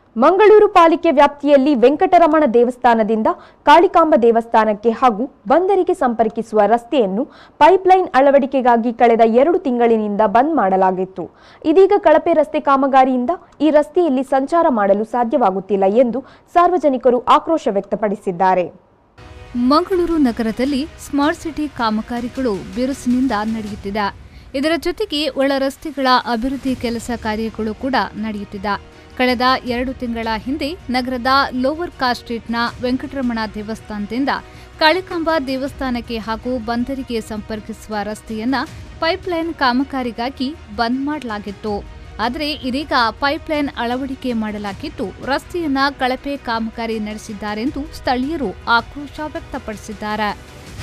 ಮಂಗಳೂರು ಪಾಲಿಕೆ ವ್ಯಾಪ್ತಿಯಲ್ಲಿ ವೆಂಕಟರಮಣ ದೇವಸ್ಥಾನದಿಂದ ಕಾಳಿಕಾಂಬ ದೇವಸ್ಥಾನಕ್ಕೆ ಹಾಗೂ ಬಂದರಿಗೆ ಸಂಪರ್ಕಿಸುವ ರಸ್ತೆಯನ್ನು ಪೈಪ್ಲೈನ್ ಅಳವಡಿಕೆಗಾಗಿ ಕಳೆದ ಎರಡು ತಿಂಗಳಿನಿಂದ ಬಂದ್ ಮಾಡಲಾಗಿತ್ತು ಇದೀಗ ಕಳಪೆ ರಸ್ತೆ ಕಾಮಗಾರಿಯಿಂದ ಈ ರಸ್ತೆಯಲ್ಲಿ ಸಂಚಾರ ಮಾಡಲು ಸಾಧ್ಯವಾಗುತ್ತಿಲ್ಲ ಎಂದು ಸಾರ್ವಜನಿಕರು ಆಕ್ರೋಶ ವ್ಯಕ್ತಪಡಿಸಿದ್ದಾರೆ ಮಂಗಳೂರು ನಗರದಲ್ಲಿ ಸ್ಮಾರ್ಟ್ ಸಿಟಿ ಕಾಮಗಾರಿಗಳು ಬಿರುಸಿನಿಂದ ನಡೆಯುತ್ತಿದೆ ಇದರ ಜೊತೆಗೆ ಒಳ ರಸ್ತೆಗಳ ಅಭಿವೃದ್ಧಿ ಕೆಲಸ ಕಾರ್ಯಗಳು ಕೂಡ ನಡೆಯುತ್ತಿದೆ ಕಳೆದ ಎರಡು ತಿಂಗಳ ಹಿಂದೆ ನಗರದ ಲೋವರ್ ಕಾಸ್ಟ್ ಸ್ಟ್ರೀಟ್ನ ವೆಂಕಟರಮಣ ದೇವಸ್ಥಾನದಿಂದ ಕಾಳಿಕಾಂಬ ದೇವಸ್ಥಾನಕ್ಕೆ ಹಾಗೂ ಬಂದರಿಗೆ ಸಂಪರ್ಕಿಸುವ ರಸ್ತೆಯನ್ನ ಪೈಪ್ಲೈನ್ ಕಾಮಗಾರಿಗಾಗಿ ಬಂದ್ ಮಾಡಲಾಗಿತ್ತು ಆದರೆ ಇದೀಗ ಪೈಪ್ಲೈನ್ ಅಳವಡಿಕೆ ಮಾಡಲಾಗಿದ್ದು ರಸ್ತೆಯನ್ನ ಕಳಪೆ ಕಾಮಗಾರಿ ನಡೆಸಿದ್ದಾರೆಂದು ಸ್ಥಳೀಯರು ಆಕ್ರೋಶ ವ್ಯಕ್ತಪಡಿಸಿದ್ದಾರೆ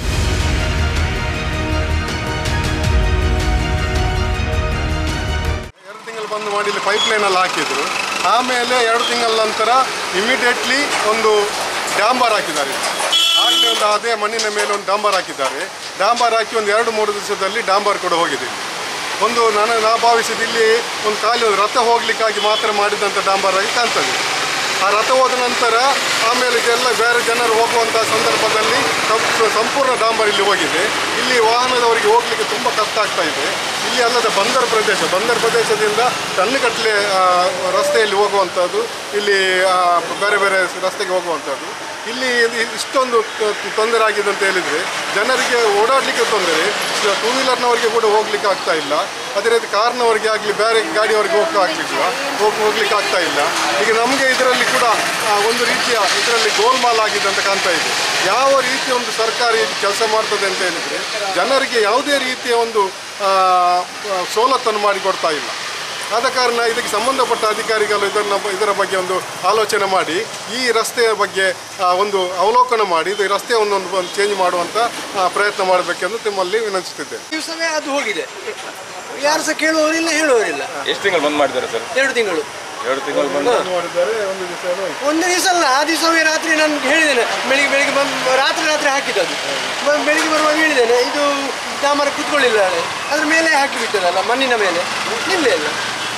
ಎರಡು ತಿಂಗಳು ಬಂದು ಮಾಡಿ ಇಲ್ಲಿ ಪೈಪ್ಲೈನಲ್ಲಿ ಹಾಕಿದ್ರು ಆಮೇಲೆ ಎರಡು ತಿಂಗಳ ನಂತರ ಇಮಿಡಿಯೇಟ್ಲಿ ಒಂದು ಡಾಂಬರ್ ಹಾಕಿದ್ದಾರೆ ಆಗಲೇ ಒಂದು ಅದೇ ಮಣ್ಣಿನ ಮೇಲೆ ಒಂದು ಡಾಂಬರ್ ಹಾಕಿದ್ದಾರೆ ಡಾಂಬರ್ ಹಾಕಿ ಒಂದು ಎರಡು ಮೂರು ದಿವಸದಲ್ಲಿ ಡಾಂಬರ್ ಕೂಡ ಹೋಗಿದೆ ಇಲ್ಲಿ. ಒಂದು ನಾನು ನಾ ಭಾವಿಸಿದ ಇಲ್ಲಿ ಒಂದು ಖಾಲಿ ಒಂದು ರಥ ಹೋಗ್ಲಿಕ್ಕಾಗಿ ಮಾತ್ರ ಮಾಡಿದಂಥ ಡಾಂಬರ್ ಆಗಿ ಕಾಣ್ತದೆ ಆ ರಥ ಹೋದ ನಂತರ ಆಮೇಲೆ ಇದೆಲ್ಲ ಬೇರೆ ಜನರು ಹೋಗುವಂಥ ಸಂದರ್ಭದಲ್ಲಿ ಸಂಪೂ- ಸಂಪೂರ್ಣ ಡಾಂಬರ್ ಇಲ್ಲಿ ಹೋಗಿದೆ ಇಲ್ಲಿ ವಾಹನದವರಿಗೆ ಹೋಗ್ಲಿಕ್ಕೆ ತುಂಬ ಕಷ್ಟ ಆಗ್ತಾ ಇದೆ ಇಲ್ಲಿ ಅಲ್ಲದೆ ಬಂದರ್ ಪ್ರದೇಶ ಬಂದರ್ ಪ್ರದೇಶದಿಂದ ಟನ್ನುಗಟ್ಟಲೆ ಆ, ರಸ್ತೆಯಲ್ಲಿ ಹೋಗುವಂಥದ್ದು ಇಲ್ಲಿ ಆ, ಬೇರೆ ಬೇರೆ ರಸ್ತೆಗೆ ಹೋಗುವಂಥದ್ದು ಇಲ್ಲಿ ಇ- ಇಷ್ಟೊಂದು ತ- ತೊಂದರೆ ಆಗಿದೆ ಅಂತ ಹೇಳಿದರೆ ಜನರಿಗೆ ಓಡಾಡಲಿಕ್ಕೆ ತೊಂದರೆ ಟೂ ವೀಲರ್ನವರಿಗೆ ಕೂಡ ಹೋಗ್ಲಿಕ್ಕೆ ಆಗ್ತಾ ಇಲ್ಲ ಅದೇ ರೀತಿ ಕಾರ್ನವರಿಗೆ ಆಗಲಿ ಬೇರೆ ಗಾಡಿಯವರಿಗೆ ಹೋಗ್ತಾ ಆಗ್ಲಿಲ್ಲ ಹೋಗಿ ಹೋಗ್ಲಿಕ್ಕೆ ಆಗ್ತಾ ಇಲ್ಲ ಈಗ ನಮಗೆ ಇದರಲ್ಲಿ ಕೂಡ ಆ, ಒಂದು ರೀತಿಯ ಇದರಲ್ಲಿ ಗೋಲ್ಮಾಲ್ ಆಗಿದೆ ಅಂತ ಕಾಣ್ತಾ ಇದೆ ಯಾವ ರೀತಿಯ ಒಂದು ಸರ್ಕಾರ ಕೆಲಸ ಮಾಡ್ತದೆ ಅಂತ ಹೇಳಿದರೆ ಜನರಿಗೆ ಯಾವುದೇ ರೀತಿಯ ಒಂದು ಆ, ಆ, ಸವಲತ್ತನ್ನು ಮಾಡಿಕೊಡ್ತಾ ಇಲ್ಲ ಆದ ಕಾರಣ ಇದಕ್ಕೆ ಸಂಬಂಧಪಟ್ಟ ಅಧಿಕಾರಿಗಳು ಇದನ್ನು ಇದರ ಬಗ್ಗೆ ಒಂದು ಆಲೋಚನೆ ಮಾಡಿ ಈ ರಸ್ತೆಯ ಬಗ್ಗೆ ಆ, ಒಂದು ಅವಲೋಕನ ಮಾಡಿ ಇದು ರಸ್ತೆಯನ್ನು ಒಂದು ಒಂದು ಚೇಂಜ್ ಮಾಡುವಂಥ ಆ, ಪ್ರಯತ್ನ ಮಾಡಬೇಕೆಂದು ನಿಮ್ಮಲ್ಲಿ ವಿನಂತಿಸುತ್ತಿದ್ದೇನೆ ದಿವಸವೇ ಅದು ಹೋಗಿದೆ ಯಾರು ಸಹ ಕೇಳುವವರಿಲ್ಲ ಹೇಳುವವರಿಲ್ಲ ಎಷ್ಟು ತಿಂಗಳು ಬಂದ್ ಮಾಡಿದ್ದಾರೆ ಸರ್ ಎರಡು ತಿಂಗಳು ಎರಡು ತಿಂಗಳು ಬಂದು ಮಾಡಿದ್ದಾರೆ ಒಂದು ದಿವಸ ಏನೋ ಆಯ್ತು. ಒಂದು ದಿವಸ ಅಲ್ಲ ಆ ದಿವಸವೇ ರಾತ್ರಿ ನಾನು ಹೇಳಿದ್ದೇನೆ ಬೆಳಿಗ್ಗೆ ಬೆಳಿಗ್ಗೆ ಬಂದು ರಾತ್ರಿ ರಾತ್ರಿ ಹಾಕಿದ್ದದು ಬ- ಬೆಳಿಗ್ಗೆ ಬರುವಾಗ ಹೇಳಿದ್ದೇನೆ ಇದು ಡಾಮರ ಕುತ್ಕೊಳ್ಳಿಲ್ಲ ನಾಳೆ. ಅದ್ರ ಮೇಲೆ ಹಾಕಿ ಬಿಟ್ಟದಲ್ಲ ಮಣ್ಣಿನ ಮೇಲೆ ನಿಲ್ಲೇ ಇಲ್ಲ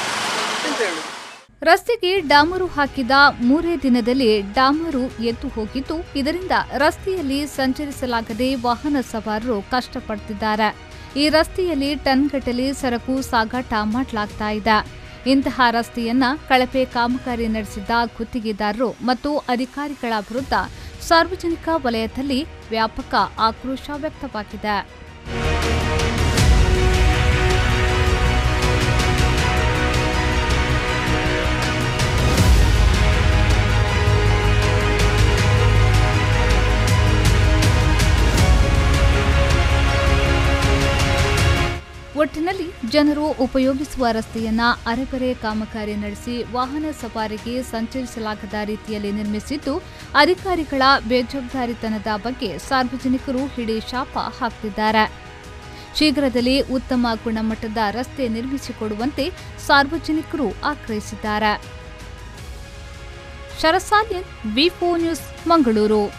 ಎಂತ ಹೇಳುದು ರಸ್ತೆಗೆ ಡಾಮರು ಹಾಕಿದ ಮೂರೇ ದಿನದಲ್ಲಿ ಡಾಮರು ಎದ್ದು ಹೋಗಿದ್ದು ಇದರಿಂದ ರಸ್ತೆಯಲ್ಲಿ ಸಂಚರಿಸಲಾಗದೆ ವಾಹನ ಸವಾರರು ಕಷ್ಟಪಡ್ತಿದ್ದಾರೆ ಈ ರಸ್ತೆಯಲ್ಲಿ ಟನ್ಗಟ್ಟಲೆ ಸರಕು ಸಾಗಾಟ ಮಾಡಲಾಗ್ತಾ ಇದೆ ಇಂತಹ ರಸ್ತೆಯನ್ನ ಕಳಪೆ ಕಾಮಗಾರಿ ನಡೆಸಿದ್ದ ಗುತ್ತಿಗೆದಾರರು ಮತ್ತು ಅಧಿಕಾರಿಗಳ ವಿರುದ್ಧ ಸಾರ್ವಜನಿಕ ವಲಯದಲ್ಲಿ ವ್ಯಾಪಕ ಆಕ್ರೋಶ ವ್ಯಕ್ತವಾಗಿದೆ ಒಟ್ಟಿನಲ್ಲಿ ಜನರು ಉಪಯೋಗಿಸುವ ರಸ್ತೆಯನ್ನ ಅರೆಬರೆ ಕಾಮಗಾರಿ ನಡೆಸಿ ವಾಹನ ಸವಾರಿಗೆ ಸಂಚರಿಸಲಾಗದ ರೀತಿಯಲ್ಲಿ ನಿರ್ಮಿಸಿದ್ದು ಅಧಿಕಾರಿಗಳ ಬೇಜವಾಬ್ದಾರಿತನದ ಬಗ್ಗೆ ಸಾರ್ವಜನಿಕರು ಹಿಡಿ ಶಾಪ ಹಾಕ್ತಿದ್ದಾರೆ ಶೀಘ್ರದಲ್ಲೇ ಉತ್ತಮ ಗುಣಮಟ್ಟದ ರಸ್ತೆ ನಿರ್ಮಿಸಿಕೊಡುವಂತೆ ಸಾರ್ವಜನಿಕರು ಆಗ್ರಹಿಸಿದ್ದಾರೆ ಶರಸಾಲ್ಯನ್ ವಿ ನ್ಯೂಸ್ ಮಂಗಳೂರು